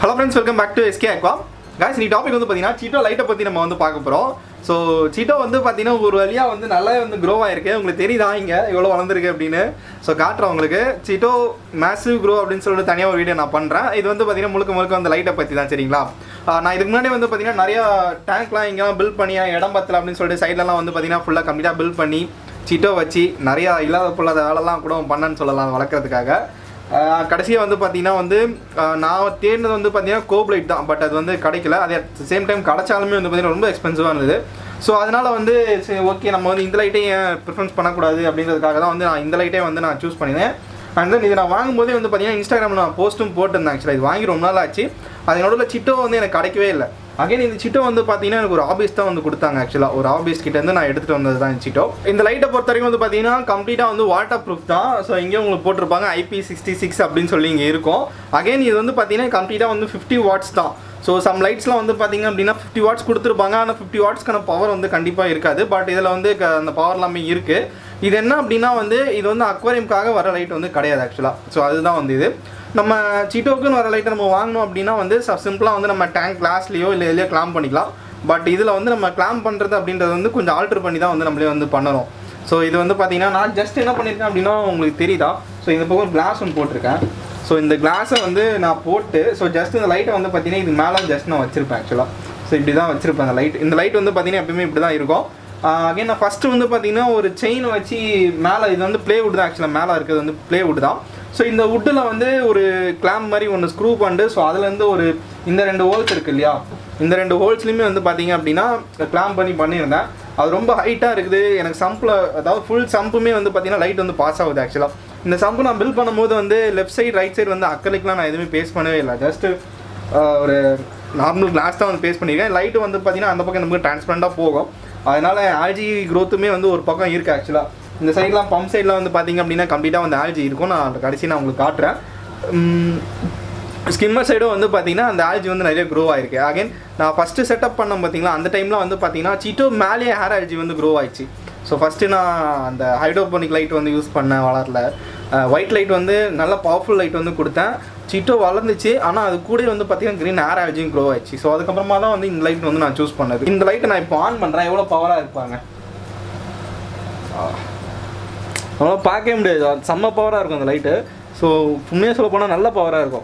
hello friends welcome back to SK Aqua guys நீ topic வந்து பார்த்தீங்கன்னா சீட்டோ லைட்டை பற்றி நம்ம வந்து பார்க்க போகிறோம் ஸோ சீட்டோ வந்து பார்த்தீங்கன்னா ஒரு வழியாக வந்து நல்லா வந்து க்ரோ ஆயிருக்கு உங்களுக்கு தெரியுதா இங்கே எவ்வளோ வளர்ந்துருக்கு அப்படின்னு ஸோ காட்டுறேன் உங்களுக்கு சீட்டோ மேசிவ் க்ரோ அப்படின்னு சொல்லிட்டு தனியாக ஒரு வீடியோ நான் பண்ணுறேன் இது வந்து பார்த்தீங்கன்னா முழுக்க முழுக்க வந்து லைட்டை பற்றி தான் சரிங்களா ஆஹ் நான் இதுக்கு முன்னாடி வந்து பார்த்தீங்கன்னா நிறையா டேங்க்லாம் இங்கெல்லாம் பில்ட் பண்ணி இடம் பத்தல அப்படின்னு சொல்லிட்டு சைட்லலாம் வந்து பார்த்தீங்கன்னா ஃபுல்லாக கம்ப்ளீட்டாக பில்ட் பண்ணி சீட்டோ வச்சு நிறையா இல்லாத பொல்லாத வேலைலாம் கூட பண்ணேன்னு சொல்லலாம் வளர்க்குறதுக்காக கடைசியாக வந்து பார்த்தீங்கன்னா வந்து ஆஹ் நான் தேடினது வந்து பார்த்தீங்கன்னா கோப்லைட் தான் பட் அது வந்து கிடைக்கல அதே சேம் டைம் கிடைச்சாலுமே வந்து பார்த்தீங்கன்னா ரொம்ப எக்ஸ்பென்சிவாக இருந்தது ஸோ அதனால் வந்து சரி ஓகே நம்ம வந்து இந்த லைட்டே ஏன் ப்ரிஃபரன்ஸ் பண்ணக்கூடாது அப்படின்றதுக்காக தான் வந்து நான் இந்த லைட்டே வந்து நான் சூஸ் பண்ணினேன் அண்ட் தென் இதை நான் வாங்கும்போதே வந்து பார்த்தீங்கன்னா இன்ஸ்டாகிராமில் நான் போஸ்ட்டும் போட்டிருந்தேன் ஆக்சுவலாக இது வாங்கி ரொம்ப நாள் ஆச்சு அது நடுவில் சிட்டோ வந்து எனக்கு கிடைக்கவே இல்லை அகைன் இந்த சிட்டோ வந்து பார்த்தீங்கன்னா எனக்கு ஒரு ஆபீஸ் தான் வந்து கொடுத்தாங்க ஆக்சுவலாக ஒரு ஆபீஸ் கிட்ட இருந்து நான் எடுத்துகிட்டு வந்தது தான் இந்த சிட்டோ இந்த லைட்டை பொறுத்த வரைக்கும் வந்து பார்த்தீங்கன்னா கம்ப்ளீட்டாக வந்து வாட்டர் ப்ரூஃப் தான் ஸோ இங்கே உங்களுக்கு போட்டிருப்பாங்க ஐபி சிக்ஸ்டி சிக்ஸ் அப்படின்னு சொல்லி இங்கே இருக்கும் அகைன் இது வந்து பார்த்தீங்கன்னா கம்ப்ளீட்டாக வந்து ஃபிஃப்டி வாட்ஸ் தான் ஸோ சம் லைட்ஸ்லாம் வந்து பார்த்தீங்க அப்படின்னா ஃபிஃப்டி வாட்ஸ் கொடுத்துருப்பாங்க ஆனால் ஃபிஃப்டி வாட்ஸ்க்கான பவர் வந்து கண்டிப்பாக இருக்காது பட் இதில் வந்து க- அந்த பவர் எல்லாமே இருக்குது இது என்ன அப்படின்னா வந்து இது வந்து அக்வாரியம்காக வர லைட் வந்து கிடையாது ஆக்சுவலாக ஸோ அதுதான் வந்து இது நம்ம சீட்டோக்குன்னு வர லைட்டை நம்ம வாங்கினோம் அப்படின்னா வந்து சிம்பிளாக வந்து நம்ம டேங்க் கிளாஸ்லேயோ இல்லை எதுலையோ கிளாம் பண்ணிக்கலாம் பட் இதில் வந்து நம்ம கிளாம் பண்ணுறது அப்படின்றது வந்து கொஞ்சம் ஆல்டர் பண்ணி தான் வந்து நம்மளே வந்து பண்ணணும் ஸோ இது வந்து பார்த்தீங்கன்னா நான் ஜஸ்ட் என்ன பண்ணியிருக்கேன் அப்படின்னா உங்களுக்கு தெரியுதா ஸோ இந்த பக்கம் கிளாஸ் ஒன்று போட்டிருக்கேன் ஸோ இந்த கிளாஸை வந்து நான் போட்டு ஸோ ஜஸ்ட் இந்த லைட்டை வந்து பார்த்தீங்கன்னா இது மேலே ஜஸ்ட் நான் வச்சிருப்பேன் ஆக்சுவலாக ஸோ இப்படி தான் வச்சிருப்பேன் அந்த லைட் இந்த லைட் வந்து பார்த்தீங்கன்னா எப்பயுமே இப்படி தான் இருக்கும் அகைன் நான் ஃபஸ்ட்டு வந்து பார்த்தீங்கன்னா ஒரு செயினை வச்சு மேலே இது வந்து ப்ளேவுட் தான் ஆக்சுவலாக மேலே இருக்கிறது வந்து ப்ளேவுட் தான் ஸோ இந்த வுட்டில் வந்து ஒரு கிளாம் மாதிரி ஒன்று ஸ்க்ரூ பண்ணிட்டு ஸோ அதுலேருந்து ஒரு இந்த ரெண்டு ஹோல்ஸ் இருக்கு இல்லையா இந்த ரெண்டு ஹோல்ஸ்லையுமே வந்து பார்த்தீங்க அப்படின்னா கிளாம் பண்ணி பண்ணியிருந்தேன் அது ரொம்ப ஹைட்டாக இருக்குது எனக்கு சம்பில் அதாவது ஃபுல் சம்புமே வந்து பார்த்தீங்கன்னா லைட் வந்து பாஸ் ஆகுது ஆக்சுவலாக இந்த சம்பு நான் பில் பண்ணும்போது வந்து லெஃப்ட் சைடு ரைட் சைடு வந்து அக்கறைக்கெலாம் நான் எதுவுமே பேஸ் பண்ணவே இல்லை ஜஸ்ட்டு ஒரு நார்மல் கிளாஸ் தான் வந்து பேஸ் பண்ணியிருக்கேன் லைட்டு வந்து பார்த்தீங்கன்னா அந்த பக்கம் நமக்கு டிரான்ஸ்பரண்டாக போகும் அதனால ஆல்ஜி க்ரோத்துமே வந்து ஒரு பக்கம் இருக்குது ஆக்சுவலாக இந்த சைட்லாம் பம்ப் சைடில் வந்து பார்த்தீங்க அப்படின்னா கம்ப்ளீட்டாக வந்து ஆல்ஜி இருக்கும் நான் அந்த கடைசி நான் உங்களுக்கு காட்டுறேன் ஸ்கிம்மர் சைடும் வந்து பார்த்தீங்கன்னா அந்த ஆல்ஜி வந்து நிறைய க்ரோ ஆயிருக்கு அகைன் நான் ஃபஸ்ட்டு செட்டப் பண்ணேன் பார்த்தீங்களா அந்த டைமில் வந்து பார்த்தீங்கன்னா சீட்டோ மேலேயே ஹேர் ஆல்ஜி வந்து க்ரோ ஆயிடுச்சு ஸோ ஃபஸ்ட்டு நான் அந்த ஹைட்ரோபோனிக் லைட் வந்து யூஸ் பண்ணேன் வளரல ஒயிட் லைட் வந்து நல்ல பவர்ஃபுல் லைட் வந்து கொடுத்தேன் சிட்டோ வளர்ந்துச்சு ஆனால் அது கூட வந்து பார்த்தீங்கன்னா க்ரீன் ஹேர் ஆல்ஜியும் க்ரோ ஆயிடுச்சு ஸோ அதுக்கப்புறமா தான் வந்து இந்த லைட் வந்து நான் சூஸ் பண்ணது இந்த லைட்டை நான் இப்போ ஆன் பண்ணுறேன் எவ்வளோ பவராக இருப்பாங்க நம்மளால் பார்க்கவே முடியாது அது செம்ம பவராக இருக்கும் அந்த லைட்டு ஸோ உண்மையாக சொல்ல போனால் நல்ல பவராக இருக்கும்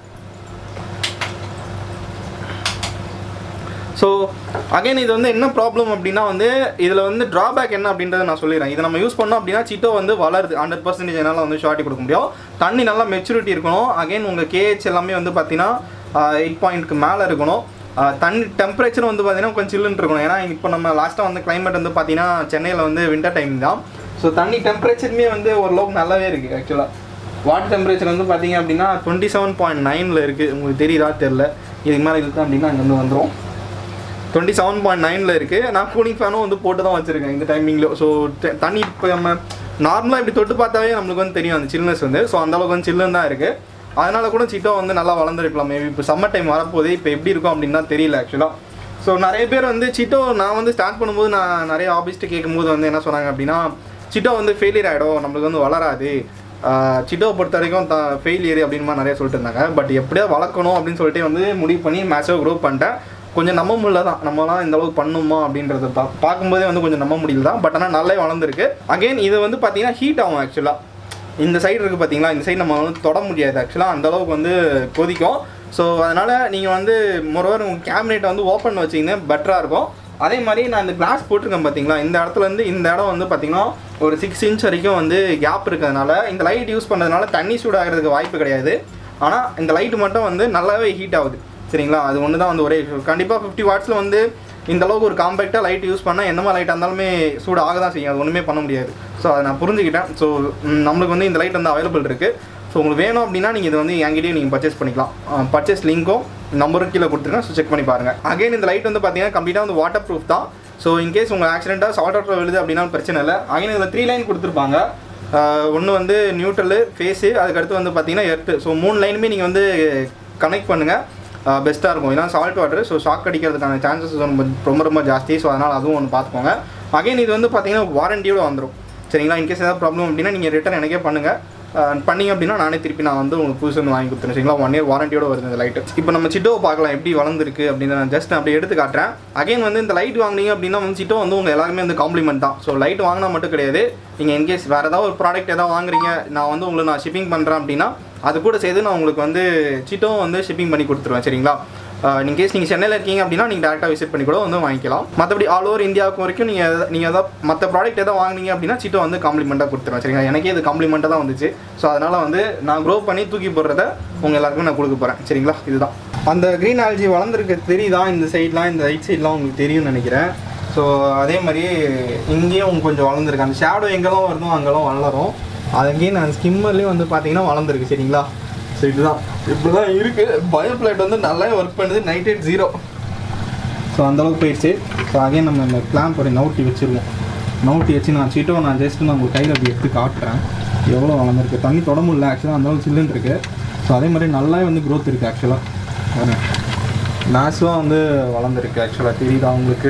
ஸோ அகைன் இது வந்து என்ன ப்ராப்ளம் அப்படின்னா வந்து இதில் வந்து ட்ராபேக் என்ன அப்படின்றத நான் சொல்லிடுறேன் இதை நம்ம யூஸ் பண்ணோம் அப்படின்னா சிட்டோ வந்து வளருது ஹண்ட்ரட் பர்சன்டேஜ் என்னால் வந்து ஷார்ட்டி கொடுக்க முடியும் தண்ணி நல்லா மெச்சூரிட்டி இருக்கணும் அகைன் உங்கள் கேஹெச் எல்லாமே வந்து பார்த்தீங்கன்னா எயிட் பாயிண்ட்க்கு மேலே இருக்கணும் ஆஹ் தண்ணி டெம்பரேச்சர் வந்து பார்த்தீங்கன்னா கொஞ்சம் சில்லுன்னு இருக்கணும் ஏன்னா இப்போ நம்ம லாஸ்ட்டாக வந்து climate வந்து பார்த்தீங்கன்னா சென்னையில் வந்து வின்டர் டைம் தான் ஸோ தண்ணி டெம்பரேச்சருமே வந்து ஓரளவுக்கு நல்லாவே இருக்குது ஆக்சுவலாக வாட்டர் டெம்பரேச்சர் வந்து பார்த்தீங்க அப்படின்னா டுவெண்ட்டி செவன் பாயிண்ட் நைனில் இருக்குது உங்களுக்கு தெரியுதா தெரில இதுக்கு மேலே இழுத்தா அப்படின்னா அங்கே வந்து வந்துடும் டுவெண்ட்டி செவன் பாயிண்ட் நைனில் இருக்குது நான் கூலிங் ஃபேனும் வந்து போட்டு தான் வச்சுருக்கேன் இந்த டைமிங்கில் ஸோ தண்ணி இப்போ நம்ம நார்மலாக இப்படி தொட்டு பார்த்தாவே நம்மளுக்கு வந்து தெரியும் அந்த சில்னஸ் வந்து ஸோ அந்தளவுக்கு வந்து சில்லுன்னு தான் இருக்குது அதனால கூட சிட்டோ வந்து நல்லா வளர்ந்துருக்கலாம் மேபி இப்போ சம்மர் டைம் வரப்போதே இப்போ எப்படி இருக்கும் அப்படின்னு தான் தெரியல ஆக்சுவலாக ஸோ நிறைய பேர் வந்து சிட்டோ நான் வந்து ஸ்டார்ட் பண்ணும்போது நான் நிறைய ஆபிஸ்ட்டு கேட்கும்போது வந்து என்ன சொன்னாங்க அப்படின்னா சிட்டோ வந்து ஃபெயிலியர் ஆகிடும் நம்மளுக்கு வந்து வளராது சிட்டோவை பொறுத்த வரைக்கும் த ஃபெயிலியர் அப்படின்னு மாதிரி நிறைய சொல்லிட்டு இருந்தாங்க பட் எப்படியாவது வளர்க்கணும் அப்படின்னு சொல்லிட்டு வந்து முடிவு பண்ணி மேட்சோ க்ரோ பண்ணிட்டேன் கொஞ்சம் நம்ப முடியல தான் நம்மலாம் இந்த அளவுக்கு பண்ணுமா அப்படின்றத பா பார்க்கும்போதே வந்து கொஞ்சம் நம்ப முடியல தான் பட் ஆனால் நல்லா வளர்ந்துருக்கு அகைன் இது வந்து பார்த்தீங்கன்னா ஹீட் ஆகும் ஆக்சுவலாக இந்த சைடு இருக்குது பார்த்தீங்களா இந்த சைடு நம்ம வந்து தொட முடியாது ஆக்சுவலாக அந்த அளவுக்கு வந்து கொதிக்கும் ஸோ அதனால் நீங்கள் வந்து மொரோவர் உங்கள் கேபினெட்டை வந்து ஓப்பன் வச்சிங்கன்னா பெட்டராக இருக்கும் அதே மாதிரி நான் இந்த கிளாஸ் போட்டிருக்கேன் பார்த்தீங்களா இந்த இடத்துல இருந்து இந்த இடம் வந்து பார்த்தீங்கன்னா ஒரு சிக்ஸ் இன்ச் வரைக்கும் வந்து கேப் இருக்கிறதுனால இந்த லைட் யூஸ் பண்ணுறதுனால தண்ணி சூடாகிறதுக்கு வாய்ப்பு கிடையாது ஆனால் இந்த லைட் மட்டும் வந்து நல்லாவே ஹீட் ஆகுது சரிங்களா அது ஒன்று தான் வந்து ஒரே கண்டிப்பாக ஃபிஃப்டி வாட்ஸில் வந்து இந்த அளவுக்கு ஒரு காம்பேக்டாக லைட் யூஸ் பண்ணால் எந்த மாதிரி லைட்டாக இருந்தாலுமே சூடு ஆக தான் செய்யும் அது ஒன்றுமே பண்ண முடியாது ஸோ அதை நான் புரிஞ்சுக்கிட்டேன் ஸோ நம்மளுக்கு வந்து இந்த லைட் வந்து அவைலபிள் இருக்குது ஸோ உங்களுக்கு வேணும் அப்படின்னா நீங்கள் இது வந்து என்கிட்டயே நீங்கள் பர்ச்சேஸ் பண்ணிக்கலாம் பர்ச்சேஸ் லிங்க்கும் நம்பரும் கீழே கொடுத்துருக்கேன் ஸோ செக் பண்ணி பாருங்கள் அகைன் இந்த லைட் வந்து பார்த்தீங்கன்னா கம்ப்ளீட்டாக வந்து வாட்டர் ப்ரூஃப் தான் ஸோ இன்கேஸ் உங்கள் ஆக்சிடென்ட்டாக சால்ட் வாட்டர் விழுது அப்படின்னா பிரச்சனை இல்லை அகைன் இதில் த்ரீ லைன் கொடுத்துருப்பாங்க ஒன்று வந்து நியூட்ரலு ஃபேஸு அதுக்கடுத்து வந்து பார்த்தீங்கன்னா எர்த்து ஸோ மூணு லைனுமே நீங்கள் வந்து கனெக்ட் பண்ணுங்கள் பெஸ்ட்டாக இருக்கும் ஏன்னா சால்ட் வாட்டர் ஸோ ஷாக் அடிக்கிறதுக்கான சான்சஸ் ரொம்ப ரொம்ப ரொம்ப ஜாஸ்தி ஸோ அதனால் அதுவும் ஒன்று பார்த்துக்கோங்க அகைன் இது வந்து பார்த்தீங்கன்னா வாரண்டியோட வந்துடும் சரிங்களா இன்கேஸ் ஏதாவது ப்ராப்ளம் அப்படின்னா நீங்கள் ரிட்டர்ன் எனக்கே பண்ணுங்கள் அஹ், பண்ணீங்க அப்படின்னா நானே திருப்பி நான் வந்து உங்களுக்கு புதுசு வந்து வாங்கி கொடுத்துருவேன் சரிங்களா ஒன் இயர் வாரண்டியோட வருது இந்த லைட்டு இப்போ நம்ம சிட்டோவை பார்க்கலாம் எப்படி வளர்ந்துருக்கு அப்படின்னு நான் ஜஸ்ட் அப்படியே எடுத்து காட்டுறேன் அகைன் வந்து இந்த லைட் வாங்குனீங்க அப்படின்னா வந்து சிட்டோ வந்து உங்கள் எல்லாருமே வந்து காம்ப்ளிமெண்ட் தான் ஸோ லைட் வாங்கினா மட்டும் கிடையாது நீங்கள் இன்கேஸ் வேறு ஏதாவது ஒரு ப்ராடக்ட் ஏதாவது வாங்குறீங்க நான் வந்து உங்களுக்கு நான் ஷிப்பிங் பண்ணுறேன் அப்படின்னா அது கூட சேர்த்து நான் உங்களுக்கு வந்து சிட்டோவும் வந்து ஷிப்பிங் பண்ணி கொடுத்துருவேன் சரிங்களா இன்கேஸ் நீங்கள் சென்னையில் இருக்கீங்க அப்படின்னா நீங்கள் டேரெக்டாக விசிட் பண்ணி கூட வந்து வாங்கிக்கலாம் மற்றபடி ஆல் ஓவர் இந்தியாவுக்கு வரைக்கும் நீங்கள் நீங்கள் ஏதாவது மற்ற ப்ராடக்ட் எதாவது வாங்குனீங்க அப்படின்னா சிட்டோ வந்து காம்ப்ளிமெண்ட்டாக கொடுத்துருவேன் சரிங்களா எனக்கே இது காம்ப்ளிமெண்ட்டாக தான் வந்துச்சு ஸோ அதனால் வந்து நான் க்ரோ பண்ணி தூக்கி போடுறத உங்கள் எல்லாருக்குமே நான் கொடுக்க போகிறேன் சரிங்களா இதுதான் அந்த க்ரீன் ஆல்ஜி வளர்ந்துருக்கு தெரியுதா இந்த சைட்லாம் இந்த ரைட் சைட்லாம் உங்களுக்கு தெரியும்னு நினைக்கிறேன் ஸோ அதே மாதிரி இங்கேயும் கொஞ்சம் வளர்ந்துருக்கு அந்த ஷேடோ எங்கெல்லாம் வருதோ அங்கெல்லாம் வளரும் அங்கேயும் நான் ஸ்கிம்மர்லேயும் வந்து பார்த்தீங்கன்னா வளர்ந்துருக்கு சரிங்களா ஸோ இதுதான் இப்படி தான் இருக்குது பயோ பிளேட் வந்து நல்லாவே ஒர்க் பண்ணுது நைட் எயிட் ஜீரோ ஸோ அந்தளவுக்கு போயிடுச்சு ஸோ அகைன் நம்ம இந்த கிளாம்ப் ஒரு நவுட்டி வச்சுருவோம் நவுட்டி வச்சு நான் சீட்டோ நான் ஜஸ்ட் நான் உங்கள் கையில் அப்படி எடுத்து காட்டுறேன் எவ்வளோ வளர்ந்துருக்கு தண்ணி தொட முடியல ஆக்சுவலாக அந்தளவுக்கு சில்லுன்னு இருக்குது ஸோ அதே மாதிரி நல்லாவே வந்து க்ரோத் இருக்குது ஆக்சுவலாக மேக்ஸிமம் வந்து வளர்ந்துருக்கு ஆக்சுவலாக தெரியுதா உங்களுக்கு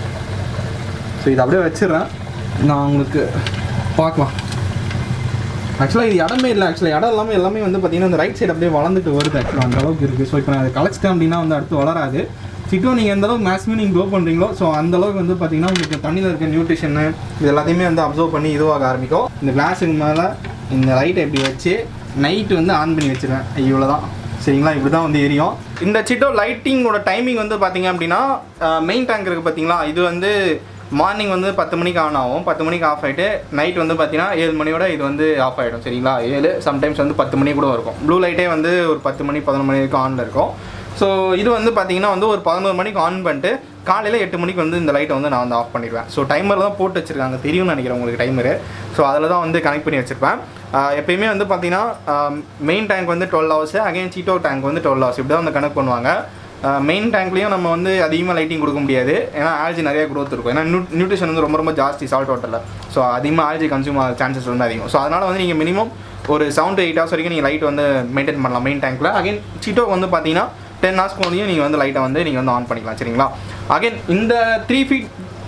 ஸோ இதை அப்படியே வச்சிடுறேன் நான் உங்களுக்கு பார்க்கலாம் ஆக்சுவலாக இது இடமே இல்லை ஆக்சுவலாக இடம் இல்லாமல் எல்லாமே வந்து பார்த்தீங்கன்னா இந்த ரைட் சைடு அப்படியே வளர்ந்துட்டு வருது ஆக்சுவலாக அந்த அளவுக்கு இருக்குது ஸோ இப்போ நான் அதை கலெக்டிட்டேன் அப்படின்னா வந்து அடுத்து வளராது சிட்டோ நீங்கள் எந்த அளவுக்கு மேக்ஸிமம் நீங்கள் க்ரோ பண்ணுறீங்களோ ஸோ அந்த அளவுக்கு வந்து பார்த்தீங்கன்னா உங்களுக்கு தண்ணியில் இருக்க நியூட்ரிஷனு இது எல்லாத்தையுமே வந்து அப்சர்வ் பண்ணி இதுவாக ஆரம்பிக்கும் இந்த கிளாஸுக்கு மேலே இந்த லைட்டை இப்படி வச்சு நைட்டு வந்து ஆன் பண்ணி வச்சிருவேன் இவ்வளோ தான் சரிங்களா இப்படி தான் வந்து எரியும் இந்த சிட்டோ லைட்டிங்கோட டைமிங் வந்து பார்த்தீங்க அப்படின்னா மெயின் டேங்க் இருக்குது பார்த்தீங்களா இது வந்து மார்னிங் வந்து பத்து மணிக்கு ஆன் ஆகும் பத்து மணிக்கு ஆஃப் ஆகிட்டு நைட் வந்து பார்த்தீங்கன்னா ஏழு மணியோட இது வந்து ஆஃப் ஆகிடும் சரிங்களா ஏழு சம்டைம்ஸ் வந்து பத்து மணி கூட இருக்கும் ப்ளூ லைட்டே வந்து ஒரு பத்து மணி பதினொரு மணி வரைக்கும் ஆனில் இருக்கும் ஸோ இது வந்து பார்த்தீங்கன்னா வந்து ஒரு பதினோரு மணிக்கு ஆன் பண்ணிட்டு காலையில் எட்டு மணிக்கு வந்து இந்த லைட்டை வந்து நான் வந்து ஆஃப் பண்ணிடுவேன் ஸோ டைமர் தான் போட்டு வச்சுருக்காங்க தெரியும்னு நினைக்கிறேன் உங்களுக்கு டைமரு ஸோ அதில் தான் வந்து கனெக்ட் பண்ணி வச்சுருப்பேன் ஆஹ் எப்பயுமே வந்து பார்த்தீங்கன்னா மெயின் டேங்க் வந்து டுவெல் ஹவர்ஸ் அகைன் சீட்டோ டேங்க் வந்து டுவெல் ஹவர்ஸ் இப்படி தான் வந்து கனெக்ட் பண்ணுவாங்க மெயின் டேங்க்லேயும் நம்ம வந்து அதிகமாக லைட்டிங் கொடுக்க முடியாது ஏன்னா ஆல்ஜி நிறைய growth இருக்கும் ஏன்னா நியூ நியூட்ரிஷன் வந்து ரொம்ப ரொம்ப ஜாஸ்தி சால்ட் வாட்டரில் ஸோ அதிகமாக ஆல்ஜி கன்சியூம் ஆகிற சான்சஸ் வந்து அதிகம் ஸோ அதனால் வந்து நீங்கள் மினிமம் ஒரு செவன் டு எயிட் ஹவர்ஸ் வரைக்கும் நீங்கள் லைட் வந்து மெயின்டைன் பண்ணலாம் மெயின் டேங்க்கில் அகைன் சீட்டோ வந்து பார்த்தீங்கன்னா டென் ஹவர்ஸ்க்கு வந்து நீங்கள் வந்து லைட்டை வந்து நீங்கள் வந்து ஆன் பண்ணிக்கலாம் சரிங்களா அகைன் இந்த three feet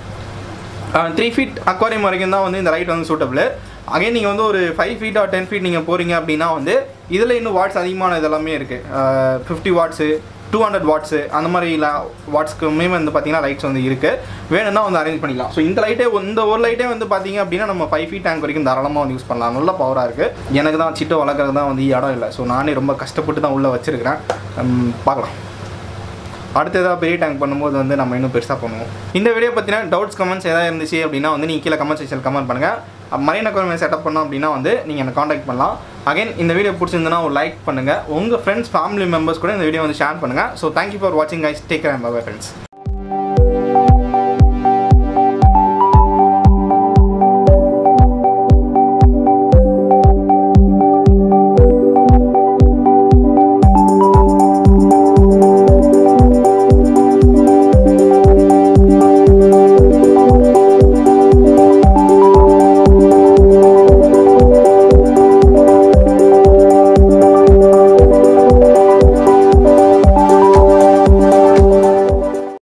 three feet aquarium வரைக்கும் தான் வந்து இந்த லைட் வந்து சூட்டபிள் அகைன் நீங்கள் வந்து ஒரு five feet or ten feet நீங்கள் போகிறீங்க அப்படின்னா வந்து இதில் இன்னும் வாட்ஸ் அதிகமான இதெல்லாமே இருக்குது fifty watts two hundred watts அந்த மாதிரி வாட்ஸ்க்குமே வந்து பார்த்தீங்கன்னா லைட்ஸ் வந்து இருக்குது வேணும்னா வந்து அரேஞ்ச் பண்ணிக்கலாம் ஸோ இந்த லைட்டே இந்த ஒரு லைட்டே வந்து பார்த்தீங்க அப்படின்னா நம்ம ஃபைவ் ஃபீட் டேங்க் வரைக்கும் தாராளமாக வந்து யூஸ் பண்ணலாம் நல்ல பவராக இருக்குது எனக்கு தான் சிட்டை வளர்க்குறது தான் வந்து இடம் இல்லை ஸோ நானே ரொம்ப கஷ்டப்பட்டு தான் உள்ளே வச்சுருக்கிறேன் பார்க்கலாம் அடுத்து ஏதாவது பெரிய டேங்க் பண்ணும்போது வந்து நம்ம இன்னும் பெருசாக பண்ணுவோம் இந்த வீடியோ பற்றின டவுட்ஸ் கமெண்ட்ஸ் ஏதாவது இருந்துச்சு அப்படின்னா வந்து நீங்கள் கீழே கமெண்ட் செக்ஷன் கமெண்ட் பண்ணுங்கள் மரீன் அக்வாரியம் செட்டப் பண்ணோம் அப்படின்னா வந்து நீங்கள் என்னை காண்டாக்ட் பண்ணலாம் அகைன் இந்த வீடியோ பிடிச்சிருந்தனா ஒரு லைக் பண்ணுங்கள் உங்கள் ஃப்ரெண்ட்ஸ் ஃபேமிலி மெம்பர்ஸ் கூட இந்த வீடியோ வந்து ஷேர் பண்ணுங்கள் ஸோ தேங்க்யூ ஃபார் வாட்சிங் guys take care bye friends